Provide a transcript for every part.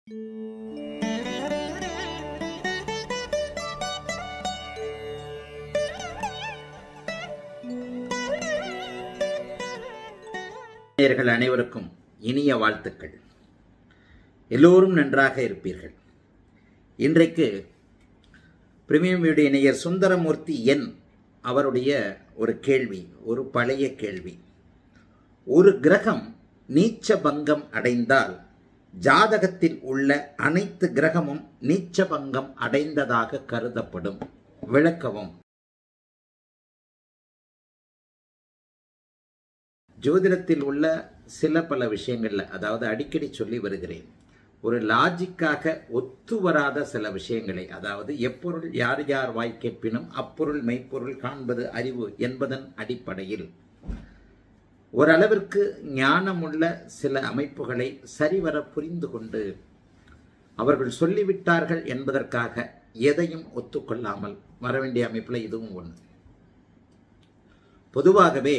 நேயர்கள் அனைவருக்கும் இனிய வாழ்த்துக்கள் எல்லோரும் நன்றாக இருப்பீர்கள் இன்றைக்கு பிரீமியம் வீடியோ நேயர் சுந்தரமூர்த்தி என் அவருடைய ஒரு கேள்வி ஒரு பழைய கேள்வி ஒரு கிரகம் நீச்ச பங்கம் அடைந்தால் ஜாதகத்தில் உள்ள அனைத்து கிரகமும் நீச்ச பங்கம் அடைந்ததாக கருதப்படும் விளக்கவும் ஜோதிடத்தில் உள்ள சில பல விஷயங்கள்ல அதாவது அடிக்கடி சொல்லி வருகிறேன் ஒரு லாஜிக்காக ஒத்து வராத சில விஷயங்களை அதாவது எப்பொருள் யார் யார் வாய் கேட்பினும் அப்பொருள் மெய்ப்பொருள் காண்பது அறிவு என்பதன் அடிப்படையில் ஓரளவிற்கு ஞானமுள்ள சில அமைப்புகளை சரிவர புரிந்து கொண்டு அவர்கள் சொல்லிவிட்டார்கள் என்பதற்காக எதையும் ஒத்துக்கொள்ளாமல் வர வேண்டிய அமைப்பில் இதுவும் ஒன்று பொதுவாகவே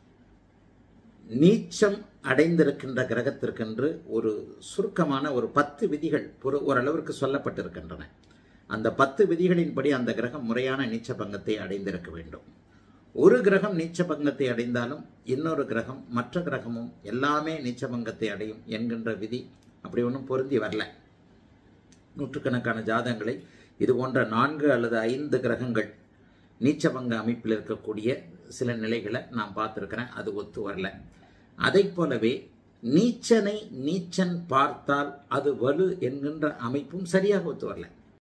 நீச்சம் அடைந்திருக்கின்ற கிரகத்திற்கென்று ஒரு சுருக்கமான ஒரு பத்து விதிகள் ஒரு ஓரளவிற்கு சொல்லப்பட்டிருக்கின்றன அந்த பத்து விதிகளின்படி அந்த கிரகம் முறையான நீச்ச பங்கத்தை அடைந்திருக்க வேண்டும் ஒரு கிரகம் நீச்ச பங்கத்தை அடைந்தாலும் இன்னொரு கிரகம் மற்ற கிரகமும் எல்லாமே நீச்ச பங்கத்தை அடையும் என்கின்ற விதி அப்படி ஒன்றும் பொருந்தி வரல நூற்றுக்கணக்கான ஜாதகங்களை இது போன்ற நான்கு அல்லது ஐந்து கிரகங்கள் நீச்சபங்க அமைப்பில் இருக்கக்கூடிய சில நிலைகளை நான் பார்த்துருக்கிறேன் அது ஒத்து வரல அதை போலவே நீச்சனை நீச்சன் பார்த்தால் அது வலு என்கின்ற அமைப்பும் சரியாக ஒத்து வரல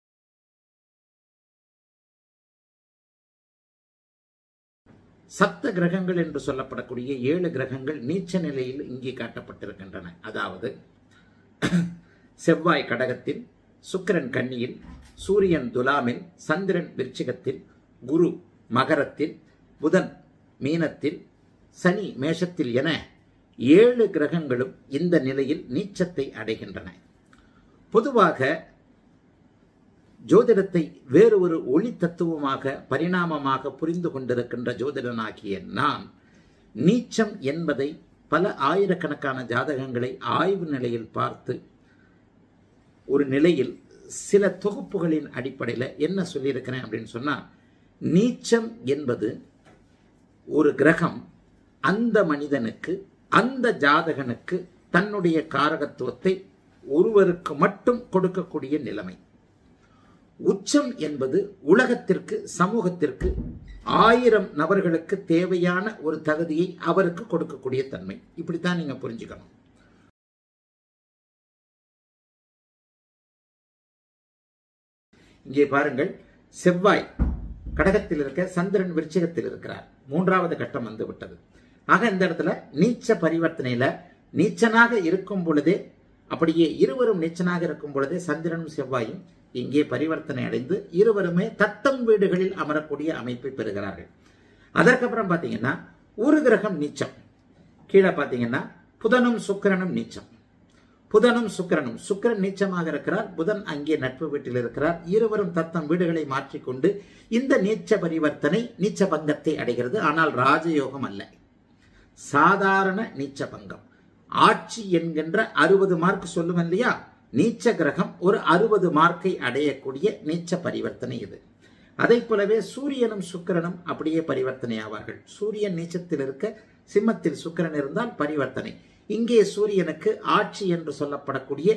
சப்த கிரகங்கள் என்று சொல்லப்படக்கூடிய ஏழு கிரகங்கள் நீச்ச நிலையில் இங்கே காட்டப்பட்டிருக்கின்றன அதாவது செவ்வாய் கடகத்தில் சுக்கிரன் கன்னியில் சூரியன் துலாமில் சந்திரன் விருச்சிகத்தில் குரு மகரத்தில் புதன் மீனத்தில் சனி மேஷத்தில் என ஏழு கிரகங்களும் இந்த நிலையில் நீச்சத்தை அடைகின்றன பொதுவாக ஜோதிடத்தை வேறு ஒரு ஒளி தத்துவமாக பரிணாமமாக புரிந்து கொண்டிருக்கின்ற ஜோதிடனாகிய நான் நீச்சம் என்பதை பல ஆயிரக்கணக்கான ஜாதகங்களை ஆய்வு நிலையில் பார்த்து ஒரு நிலையில் சில தொகுப்புகளின் அடிப்படையில் என்ன சொல்லியிருக்கிறேன் அப்படின்னு சொன்னால் நீச்சம் என்பது ஒரு கிரகம் அந்த மனிதனுக்கு அந்த ஜாதகனுக்கு தன்னுடைய காரகத்துவத்தை ஒருவருக்கு மட்டும் கொடுக்கக்கூடிய நிலைமை உச்சம் என்பது உலகத்திற்கு சமூகத்திற்கு ஆயிரம் நபர்களுக்கு தேவையான ஒரு தகுதியை அவருக்கு கொடுக்கக்கூடிய தன்மை இப்படித்தான் நீங்க புரிஞ்சுக்கணும் இங்கே பாருங்கள் செவ்வாய் கடகத்தில் இருக்க சந்திரன் விருச்சிகத்தில் இருக்கிறார் மூன்றாவது கட்டம் வந்து விட்டது ஆக இந்த இடத்துல நீச்ச பரிவர்த்தனையில நீச்சனாக இருக்கும் பொழுதே அப்படியே இருவரும் நீச்சனாக இருக்கும் பொழுதே சந்திரனும் செவ்வாயும் இங்கே பரிவர்த்தனை அடைந்து இருவருமே தத்தம் வீடுகளில் அமரக்கூடிய அமைப்பை பெறுகிறார்கள் அதற்கப்புறம் பார்த்தீங்கன்னா ஒரு கிரகம் நீச்சம் கீழே பார்த்தீங்கன்னா புதனும் சுக்கிரனும் நீச்சம் புதனும் சுக்கிரனும் சுக்கிரன் நீச்சமாக இருக்கிறார் புதன் அங்கே நட்பு வீட்டில் இருக்கிறார் இருவரும் தத்தம் வீடுகளை மாற்றிக்கொண்டு இந்த நீச்ச பரிவர்த்தனை நீச்ச பங்கத்தை அடைகிறது ஆனால் ராஜயோகம் அல்ல சாதாரண நீச்ச பங்கம் ஆட்சி என்கின்ற அறுபது மார்க் சொல்லும் இல்லையா நீச்ச கிரகம் ஒரு அறுபது மார்க்கை அடையக்கூடிய நீச்ச பரிவர்த்தனை இது அதை போலவே சூரியனும் சுக்கிரனும் அப்படியே பரிவர்த்தனை ஆவார்கள் சூரியன் நீச்சத்தில் இருக்க சிம்மத்தில் சுக்கிரன் இருந்தால் பரிவர்த்தனை இங்கே சூரியனுக்கு ஆட்சி என்று சொல்லப்படக்கூடிய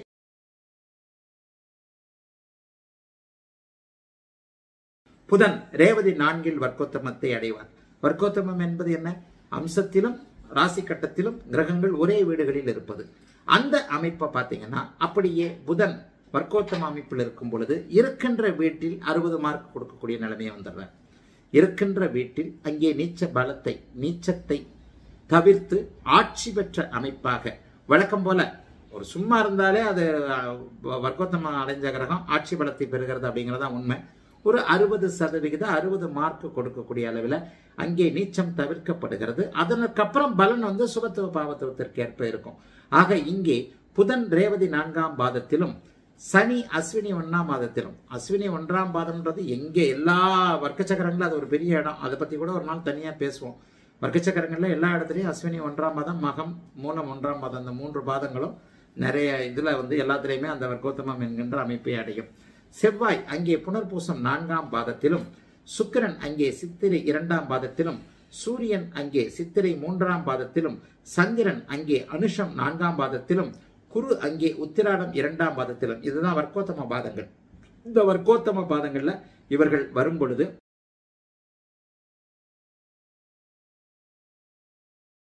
புதன் ரேவதி நான்கில் வர்க்கோத்தமத்தை அடைவார் வர்க்கோத்தமம் என்பது என்ன அம்சத்திலும் ராசி கட்டத்திலும் கிரகங்கள் ஒரே வீடுகளில் இருப்பது அந்த அமைப்பை பார்த்தீங்கன்னா அப்படியே புதன் வர்க்கோத்தம அமைப்பில் இருக்கும் பொழுது இருக்கின்ற வீட்டில் அறுபது மார்க் கொடுக்கக்கூடிய நிலைமையை வந்துடுறார் இருக்கின்ற வீட்டில் அங்கே நீச்ச பலத்தை நீச்சத்தை தவிர்த்து ஆட்சி பெற்ற அமைப்பாக வழக்கம் போல ஒரு சும்மா இருந்தாலே அது வர்க்கோத்தம அடைஞ்ச கிரகம் ஆட்சி பலத்தை பெறுகிறது அப்படிங்கிறதா உண்மை ஒரு அறுபது சதவிகித அறுபது மார்க் கொடுக்கக்கூடிய அளவில் அங்கே நீச்சம் தவிர்க்கப்படுகிறது அதற்கப்புறம் பலன் வந்து சுபத்துவ பாவத்துவத்திற்கு ஏற்ப இருக்கும் ஆக இங்கே புதன் ரேவதி நான்காம் பாதத்திலும் சனி அஸ்வினி ஒன்றாம் பாதத்திலும் அஸ்வினி ஒன்றாம் பாதம்ன்றது எங்கே எல்லா வர்க்க சக்கரங்களும் அது ஒரு பெரிய இடம் அதை பற்றி கூட ஒரு நாள் தனியாக பேசுவோம் வர்க்க சக்கரங்களில் எல்லா இடத்துலையும் அஸ்வினி ஒன்றாம் பாதம் மகம் மூலம் ஒன்றாம் பாதம் அந்த மூன்று பாதங்களும் நிறைய இதுல வந்து எல்லாத்துலேயுமே அந்த வர்க்கோத்தமம் என்கின்ற அமைப்பை அடையும் செவ்வாய் அங்கே புனர்பூசம் நான்காம் பாதத்திலும் சுக்கிரன் அங்கே சித்திரை இரண்டாம் பாதத்திலும் சூரியன் அங்கே சித்திரை மூன்றாம் பாதத்திலும் சந்திரன் அங்கே அனுஷம் நான்காம் பாதத்திலும் குரு அங்கே உத்திராடம் இரண்டாம் பாதத்திலும் இதுதான் வர்க்கோத்தம பாதங்கள் இந்த வர்க்கோத்தம பாதங்கள்ல இவர்கள் வரும் பொழுது